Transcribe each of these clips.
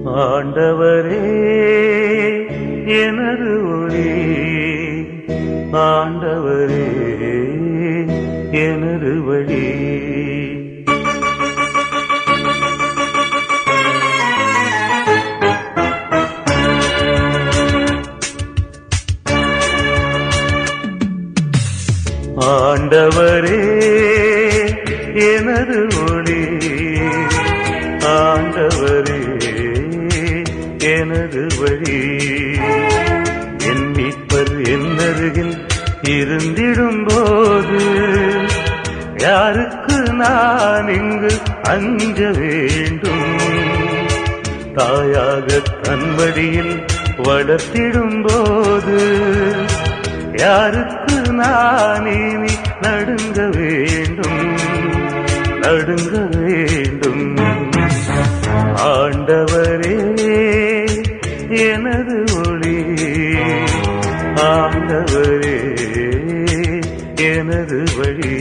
ஆண்டவரே எனது ஒளி ஆண்டவரே எனது வழி ஆண்டவரே எனது ஒளி ஆண்டவரே எனது வழி என் மீட்பர் என்னருகில் இருந்திடும் போது யாருக்கு நான் இங்கு அஞ்ச வேண்டும் தாயாக தன்வடியில் வளர்த்திடும் போது யாருக்கு நான் இனி நடுங்க வேண்டும் நடுங்க வேண்டும் ஆண்டவரே எனது ஒளி ஆண்டவரே எனது வழி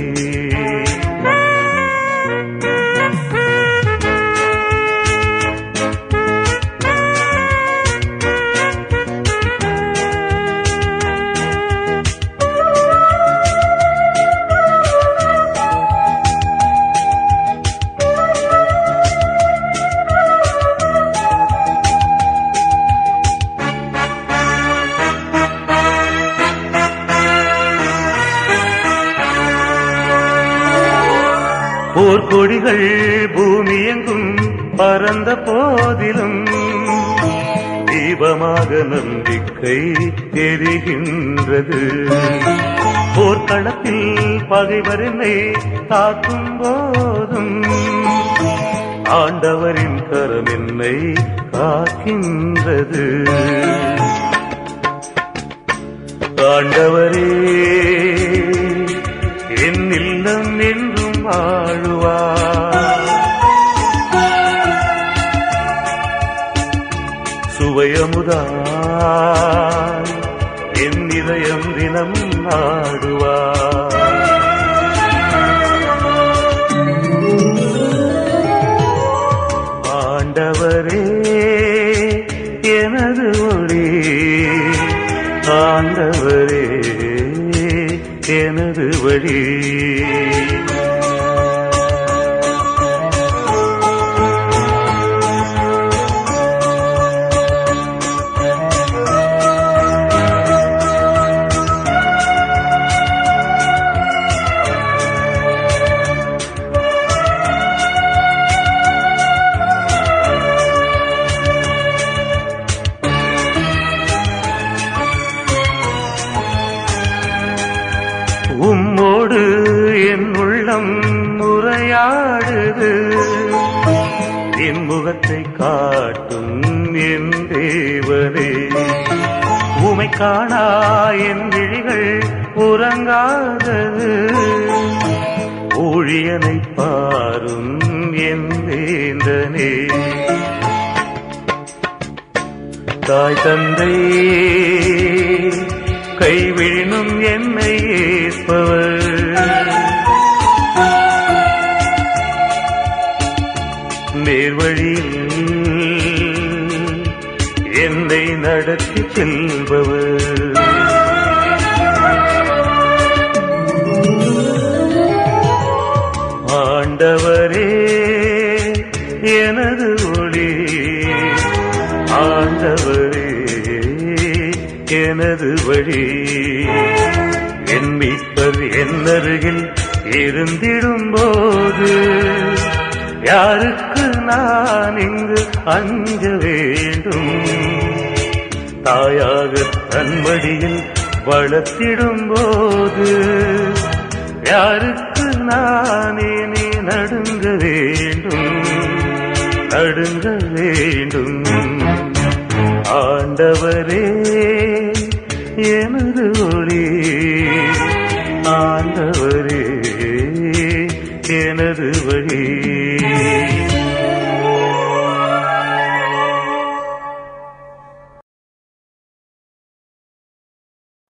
போர்க்கொடிகள் பூமி எங்கும் பறந்த போதிலும் தீபமாக நம்பிக்கை எரிகின்றது போர்க்களத்தில் பகைவர் என்னை தாக்கும் போதும் ஆண்டவரின் கரம் என்னை காக்கின்றது ஆண்டவரே என் இல்லம் என்றும் வாழுவார் சுவையமுதாய் என் இதயம் தினமும் நாடுவார் ஆண்டவரே எனது ஒளி ஆண்டவரே எனது வழி உம்மோடு என் உள்ளம் முறையாடுது என் முகத்தை காட்டும் என் தேவனே உமை காணா என் விழிகள் உறங்காதது ஊழியனை பாரும் என் வேந்தனே தாய் தந்தை கைவிழினும் என்னை ஏற்பவர் நேர்வழியில் என்னை நடத்தி செல்பவர் ஆண்டவரே எனது ஒளி ஆண்டவரே எனது வழி என் மீட்பர் என்னருகில் இருந்திடும் போது யாருக்கு நான் இங்கு அஞ்ச வேண்டும் தாயாக தன்மடியில் வளர்த்திடும் போது யாருக்கு நான் இனி நடுங்க வேண்டும் நடுங்க வேண்டும் ஆண்டவரே எனது ஒளி ஆண்டவரே எனது வழி